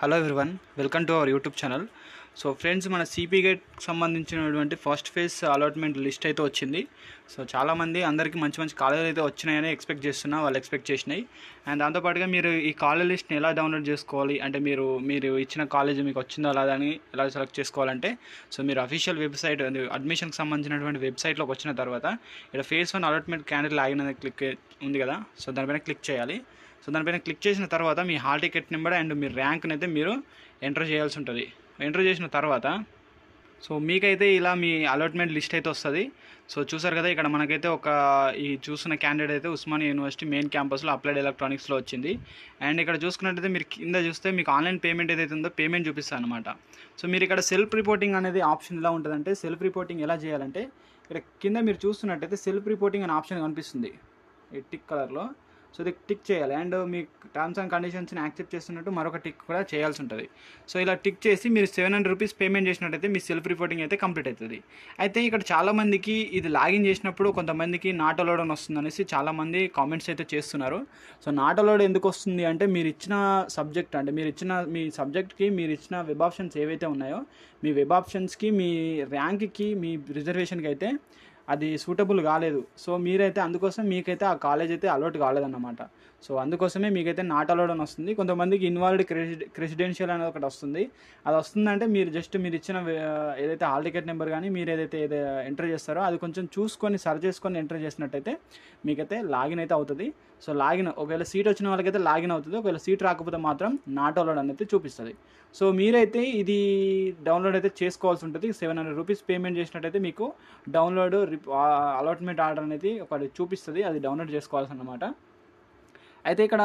hello everyone welcome to our YouTube channel so friends మన CP gate సంబంధించినటువంటి first phase allotment list అయితే వచ్చింది so చాలామంది అందరికీ మంచి మంచి కాలేజీలు అయితే వచ్చినాయని ఎక్స్పెక్ట్ చేస్తున్నా వాళ్ళు ఎక్స్పెక్ట్ చేసినాయి అండ్ దాంతోపాటుగా మీరు ఈ కాలేజ్ లిస్ట్ని ఎలా డౌన్లోడ్ చేసుకోవాలి అంటే మీరు మీరు ఇచ్చిన కాలేజ్ మీకు వచ్చిందా లేదా అని ఎలా సెలెక్ట్ చేసుకోవాలంటే సో మీరు అఫీషియల్ వెబ్సైట్ అడ్మిషన్కి సంబంధించినటువంటి వెబ్సైట్లోకి వచ్చిన తర్వాత ఇక్కడ phase one allotment candidate login అనేది క్లిక్ ఉంది కదా సో దానిపైన క్లిక్ చేయాలి సో దానిపైన క్లిక్ చేసిన తర్వాత మీ హాల్ టికెట్ నెంబర్ అండ్ మీ ర్యాంక్ని అయితే మీరు ఎంటర్ చేయాల్సి ఉంటుంది ఎంటర్ చేసిన తర్వాత సో మీకైతే ఇలా మీ అలాట్మెంట్ లిస్ట్ అయితే వస్తుంది సో చూసారు కదా ఇక్కడ మనకైతే ఒక ఈ చూస్తున్న క్యాండిడేట్ అయితే ఉస్మానియా యూనివర్సిటీ మెయిన్ క్యాంపస్లో అప్లైడ్ ఎలక్ట్రానిక్స్లో వచ్చింది అండ్ ఇక్కడ చూసుకున్నట్టయితే మీరు కింద చూస్తే మీకు ఆన్లైన్ పేమెంట్ ఏదైతే ఉందో పేమెంట్ చూపిస్తాను అనమాట సో మీరు ఇక్కడ సెల్ఫ్ రిపోర్టింగ్ అనేది ఆప్షన్ ఎలా ఉంటుందంటే సెల్ఫ్ రిపోర్టింగ్ ఎలా చేయాలంటే ఇక్కడ కింద మీరు చూస్తున్నట్టయితే సెల్ఫ్ రిపోర్టింగ్ అనే ఆప్షన్ కనిపిస్తుంది ఈ టిక్ కలర్లో సో ఇది టిక్ చేయాలి అండ్ మీ టర్మ్స్ అండ్ కండిషన్స్ని యాక్సెప్ట్ చేస్తున్నట్టు మరొక టిక్ కూడా చేయాల్సి ఉంటుంది సో ఇలా టిక్ చేసి మీరు సెవెన్ హండ్రెడ్ రూపీస్ పేమెంట్ చేసినట్టయితే మీ సెల్ఫ్ రిపోర్టింగ్ అయితే కంప్లీట్ అవుతుంది అయితే ఇక్కడ చాలామందికి ఇది లాగిన్ చేసినప్పుడు కొంతమందికి నాట్ అలౌడ్ అని వస్తుంది అనేసి చాలామంది కామెంట్స్ అయితే చేస్తున్నారు సో నాట్ అలౌడ్ ఎందుకు వస్తుంది అంటే మీరు ఇచ్చిన సబ్జెక్ట్ అంటే మీరు ఇచ్చిన మీ సబ్జెక్ట్కి మీరు ఇచ్చిన వెబ్ ఆప్షన్స్ ఏవైతే ఉన్నాయో మీ వెబ్ ఆప్షన్స్కి మీ ర్యాంక్కి మీ రిజర్వేషన్కి అయితే అది సూటబుల్ కాలేదు సో మీరైతే అందుకోసం మీకైతే ఆ కాలేజ్ అయితే అలౌట్ కాలేదన్నమాట సో అందుకోసమే మీకైతే నాట్ అలౌడ్ అని వస్తుంది కొంతమందికి ఇన్వాల్వ్డ్ క్రెసి క్రెసిడెన్షియల్ అనేది ఒకటి వస్తుంది అది వస్తుందంటే మీరు జస్ట్ మీరు ఇచ్చిన వే- ఏదైతే హాల్ టికెట్ నెంబర్ కానీ మీరు ఏదైతే ఏదో ఎంటర్ చేస్తారో అది కొంచెం చూసుకొని సర్చ్ చేసుకొని ఎంటర్ చేసినట్టయితే మీకైతే లాగిన్ అయితే అవుతుంది సో లాగిన్ ఒకవేళ సీట్ వచ్చిన వాళ్ళకైతే లాగిన్ అవుతుంది ఒకవేళ సీట్ రాకపోతే మాత్రం నాట్ అలౌడ్ అనేది చూపిస్తుంది సో మీరైతే ఇది డౌన్లోడ్ అయితే చేసుకోవాల్సి ఉంటుంది సెవెన్ హండ్రెడ్ రూపీస్ పేమెంట్ చేసినట్టయితే మీకు డౌన్లోడ్ అలాట్మెంట్ ఆర్డర్ అనేది ఒకటి చూపిస్తుంది అది డౌన్లోడ్ చేసుకోవాల్సి అన్నమాట అయితే ఇక్కడ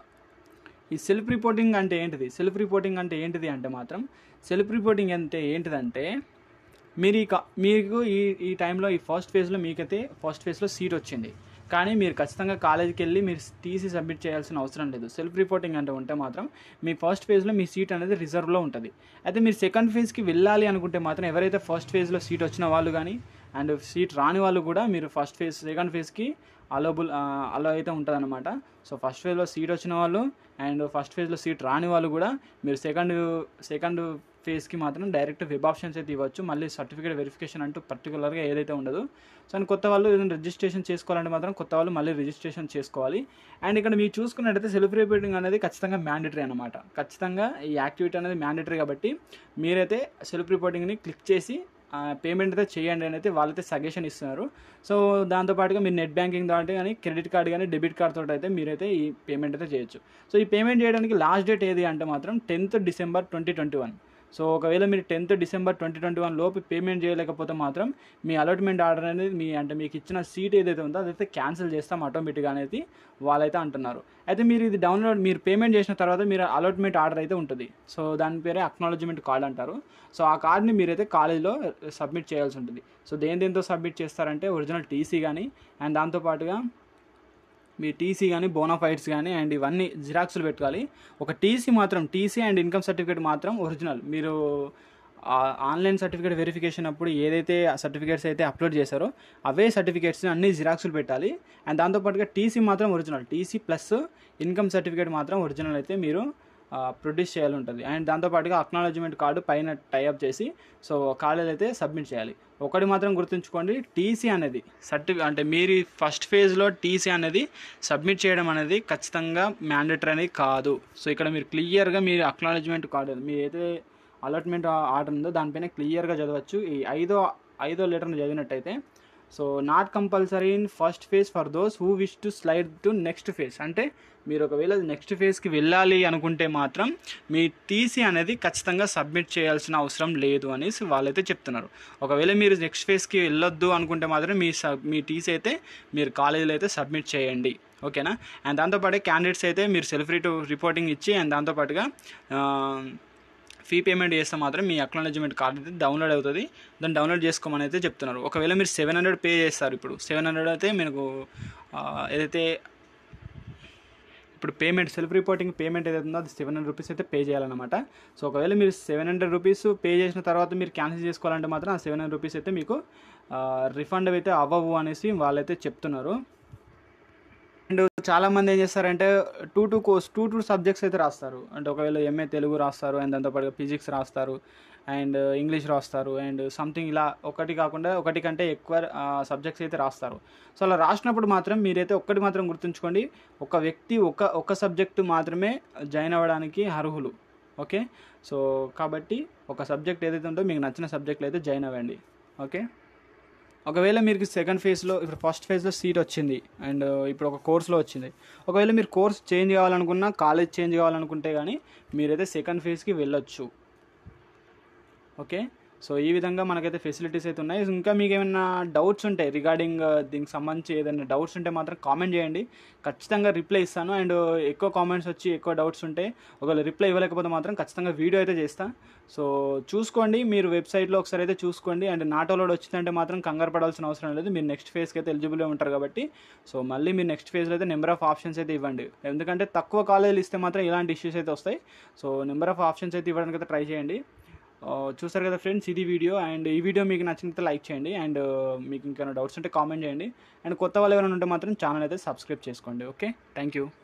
ఈ సెల్ఫ్ రిపోర్టింగ్ అంటే ఏంటిది సెల్ఫ్ రిపోర్టింగ్ అంటే ఏంటిది అంటే మాత్రం సెల్ఫ్ రిపోర్టింగ్ అంటే ఏంటిదంటే మీరు ఈ కా- మీకు ఈ ఈ టైంలో ఈ ఫస్ట్ ఫేజ్లో మీకైతే ఫస్ట్ ఫేజ్లో సీట్ వచ్చింది కానీ మీరు ఖచ్చితంగా కాలేజీకి వెళ్ళి మీరు టీసీ సబ్మిట్ చేయాల్సిన అవసరం లేదు సెల్ఫ్ రిపోర్టింగ్ అంటే ఉంటే మాత్రం మీ ఫస్ట్ ఫేజ్లో మీ సీట్ అనేది రిజర్వ్లో ఉంటుంది అయితే మీరు సెకండ్ ఫేజ్కి వెళ్ళాలి అనుకుంటే మాత్రం ఎవరైతే ఫస్ట్ ఫేజ్లో సీట్ వచ్చిన వాళ్ళు కానీ అండ్ సీట్ రాని వాళ్ళు కూడా మీరు ఫస్ట్ ఫేజ్ సెకండ్ ఫేజ్కి అలోబుల్ అలో అయితే ఉంటుంది అనమాట సో ఫస్ట్ ఫేజ్లో సీట్ వచ్చిన వాళ్ళు అండ్ ఫస్ట్ ఫేజ్లో సీట్ రాని వాళ్ళు కూడా మీరు సెకండ్ సెకండ్ ఫేజ్కి మాత్రం డైరెక్ట్ వెబ్ ఆప్షన్స్ అయితే ఇవ్వచ్చు మళ్ళీ సర్టిఫికేట్ వెరిఫికేషన్ అంటూ పర్టికులర్గా ఏదైతే ఉండదు సో అండ్ కొత్త వాళ్ళు ఏదైనా రిజిస్ట్రేషన్ చేసుకోవాలంటే మాత్రం కొత్త వాళ్ళు మళ్ళీ రిజిస్ట్రేషన్ చేసుకోవాలి అండ్ ఇక్కడ మీరు చూసుకున్నట్టయితే సెల్ఫ్ రిపోర్టింగ్ అనేది ఖచ్చితంగా మ్యాండేటరీ అనమాట ఖచ్చితంగా ఈ యాక్టివిటీ అనేది మ్యాండేటరీ కాబట్టి మీరైతే సెల్ఫ్ రిపోర్టింగ్ని క్లిక్ చేసి పేమెంట్ అయితే చేయండి అని అయితే వాళ్ళైతే సజెషన్ ఇస్తున్నారు సో దాంతోపాటుగా మీరు నెట్ బ్యాంకింగ్ తోటి కానీ క్రెడిట్ కార్డ్ కానీ డెబిట్ కార్డ్ తోటి అయితే మీరైతే ఈ పేమెంట్ అయితే చేయొచ్చు సో ఈ పేమెంట్ చేయడానికి లాస్ట్ డేట్ ఏది అంటే మాత్రం tenth December twenty twenty one so ఒకవేళ మీరు tenth December twenty twenty one లోపు పేమెంట్ చేయలేకపోతే మాత్రం మీ అలాట్మెంట్ ఆర్డర్ అనేది మీ అంటే మీకు ఇచ్చిన సీట్ ఏదైతే ఉందో అదైతే క్యాన్సిల్ చేస్తాం ఆటోమేటిక్గా అనేది వాళ్ళైతే అంటున్నారు అయితే మీరు ఇది డౌన్లోడ్ మీరు పేమెంట్ చేసిన తర్వాత మీరు అలాట్మెంట్ ఆర్డర్ అయితే ఉంటుంది సో దాని పేరే అక్నాలజ్మెంట్ కార్డ్ అంటారు సో ఆ కార్డ్ని మీరైతే కాలేజ్లో సబ్మిట్ చేయాల్సి ఉంటుంది సో దేని దేంతో సబ్మిట్ చేస్తారంటే ఒరిజినల్ టీసీ కానీ అండ్ దాంతోపాటుగా మీ టీసీ కానీ బోనాఫైడ్స్ కానీ అండ్ ఇవన్నీ జిరాక్స్లు పెట్టుకోవాలి ఒక టీసీ మాత్రం టీసీ అండ్ ఇన్కమ్ సర్టిఫికేట్ మాత్రం ఒరిజినల్ మీరు ఆ ఆన్లైన్ సర్టిఫికేట్ వెరిఫికేషన్ అప్పుడు ఏదైతే సర్టిఫికేట్స్ అయితే అప్లోడ్ చేశారో అవే సర్టిఫికేట్స్ని అన్ని జిరాక్స్లు పెట్టాలి అండ్ దాంతోపాటుగా టీసీ మాత్రం original TC plus income certificate మాత్రం ఒరిజినల్ అయితే మీరు ప్రొడ్యూస్ చేయాలి ఉంటుంది అండ్ దాంతోపాటుగా అక్నాలజ్మెంట్ కార్డు పైన టైఅప్ చేసి సో కాలేజ్ అయితే సబ్మిట్ చేయాలి ఒకటి మాత్రం గుర్తుంచుకోండి టీసీ అనేది సర్టిఫి అంటే మీరు ఫస్ట్ ఫేజ్లో టీసీ అనేది సబ్మిట్ చేయడం అనేది ఖచ్చితంగా మ్యాండేటరీ అనేది కాదు సో ఇక్కడ మీరు క్లియర్గా మీరు అక్నాలజ్మెంట్ కార్డు మీరు ఏదైతే అలాట్మెంట్ ఆర్డర్ ఉందో దానిపైన క్లియర్గా చదవచ్చు ఈ ఐదో ఐదో లెటర్ని చదివినట్టయితే so not compulsory in first phase for those who wish to slide to next phase అంటే మీరు ఒకవేళ నెక్స్ట్ ఫేజ్కి వెళ్ళాలి అనుకుంటే మాత్రం మీ టీసీ అనేది ఖచ్చితంగా సబ్మిట్ చేయాల్సిన అవసరం లేదు అనేసి వాళ్ళైతే చెప్తున్నారు ఒకవేళ మీరు నెక్స్ట్ ఫేజ్కి వెళ్ళొద్దు అనుకుంటే మాత్రం మీ సబ్ మీ టీసీ అయితే మీరు కాలేజీలో అయితే సబ్మిట్ చేయండి ఓకేనా అండ్ దాంతోపాటు క్యాండిడేట్స్ అయితే మీరు సెల్ఫ్ రిటో రిపోర్టింగ్ ఇచ్చి అండ్ దాంతోపాటుగా ఆ, ఫీ పేమెంట్ చేస్తే మాత్రం మీ అక్నాలజ్మెంట్ కార్డ్ అయితే డౌన్లోడ్ అవుతుంది దాన్ని డౌన్లోడ్ చేసుకోమని అయితే చెప్తున్నారు ఒకవేళ మీరు సెవెన్ హండ్రెడ్ పే చేస్తారు ఇప్పుడు సెవెన్ హండ్రెడ్ అయితే మీకు ఆ, ఏదైతే ఇప్పుడు పేమెంట్ సెల్ఫ్ రిపోర్టింగ్ పేమెంట్ ఏదైతే ఉందో అది సెవెన్ హండ్రెడ్ రూపీస్ అయితే పే చేయాలన్నమాట సో ఒకవేళ మీరు సెవెన్ హండ్రెడ్ రూపీస్ పే చేసిన తర్వాత మీరు క్యాన్సిల్ చేసుకోవాలంటే మాత్రం ఆ సెవెన్ హండ్రెడ్ రూపీస్ అయితే మీకు రిఫండ్ అయితే అవ్వవు అనేసి వాళ్ళైతే చెప్తున్నారు అండ్ చాలా మంది ఏం చేస్తారంటే two two course two two subjects అయితే రాస్తారు అంటే ఒకవేళ ఎంఏ తెలుగు రాస్తారు అండ్ దాంతోపాటుగా ఫిజిక్స్ రాస్తారు అండ్ ఇంగ్లీష్ రాస్తారు అండ్ సంథింగ్ ఇలా ఒకటి కాకుండా ఒకటి కంటే ఎక్కువ సబ్జెక్ట్స్ అయితే రాస్తారు సో అలా రాసినప్పుడు మాత్రం మీరైతే ఒక్కటి మాత్రం గుర్తుంచుకోండి ఒక వ్యక్తి ఒక ఒక సబ్జెక్టు మాత్రమే జాయిన్ అవ్వడానికి అర్హులు ఓకే సో కాబట్టి ఒక సబ్జెక్ట్ ఏదైతే ఉందో మీకు నచ్చిన సబ్జెక్ట్లో అయితే జాయిన్ అవ్వండి ఓకే ఒకవేళ మీకు సెకండ్ ఫేజ్లో ఇప్పుడు ఫస్ట్ ఫేజ్లో సీట్ వచ్చింది అండ్ ఇప్పుడు ఒక కోర్స్లో వచ్చింది ఒకవేళ మీరు కోర్స్ చేంజ్ కావాలనుకున్నా కాలేజ్ చేంజ్ కావాలనుకుంటే కానీ మీరైతే సెకండ్ ఫేజ్కి వెళ్ళొచ్చు ఓకే సో ఈ విధంగా మనకైతే ఫెసిలిటీస్ అయితే ఉన్నాయి ఇంకా మీకు ఏమైనా డౌట్స్ ఉంటాయి రిగార్డింగ్ దీనికి సంబంధించి ఏదైనా డౌట్స్ ఉంటే మాత్రం కామెంట్ చేయండి ఖచ్చితంగా రిప్లై ఇస్తాను అండ్ ఎక్కువ కామెంట్స్ వచ్చి ఎక్కువ డౌట్స్ ఉంటే ఒకవేళ రిప్లై ఇవ్వలేకపోతే మాత్రం ఖచ్చితంగా వీడియో అయితే చేస్తా సో చూసుకోండి మీరు వెబ్సైట్లో ఒకసారి అయితే చూసుకోండి అండ్ నాటోలోడ్ వచ్చిందంటే మాత్రం కంగారు పడాల్సిన అవసరం లేదు మీరు నెక్స్ట్ ఫేజ్కి అయితే ఎలిజిబుల్ ఉంటారు కాబట్టి సో మళ్ళీ మీరు నెక్స్ట్ ఫేజ్లో అయితే నెంబర్ ఆఫ్ ఆప్షన్స్ అయితే ఇవ్వండి ఎందుకంటే తక్కువ కాలేజీలు ఇస్తే మాత్రం ఇలాంటి ఇష్యూస్ అయితే వస్తాయి సో నెంబర్ ఆఫ్ ఆప్షన్స్ అయితే ఇవ్వడానికి అయితే ట్రై చేయండి ఆ, చూసారు కదా ఫ్రెండ్స్ ఇది వీడియో అండ్ ఈ వీడియో మీకు నచ్చినట్లయితే లైక్ చేయండి అండ్ మీకు ఇంకేమైనా డౌట్స్ ఉంటే కామెంట్ చేయండి అండ్ కొత్త వాళ్ళు ఎవరైనా ఉంటే మాత్రం ఛానల్ అయితే సబ్స్క్రైబ్ చేసుకోండి ఓకే థ్యాంక్ యూ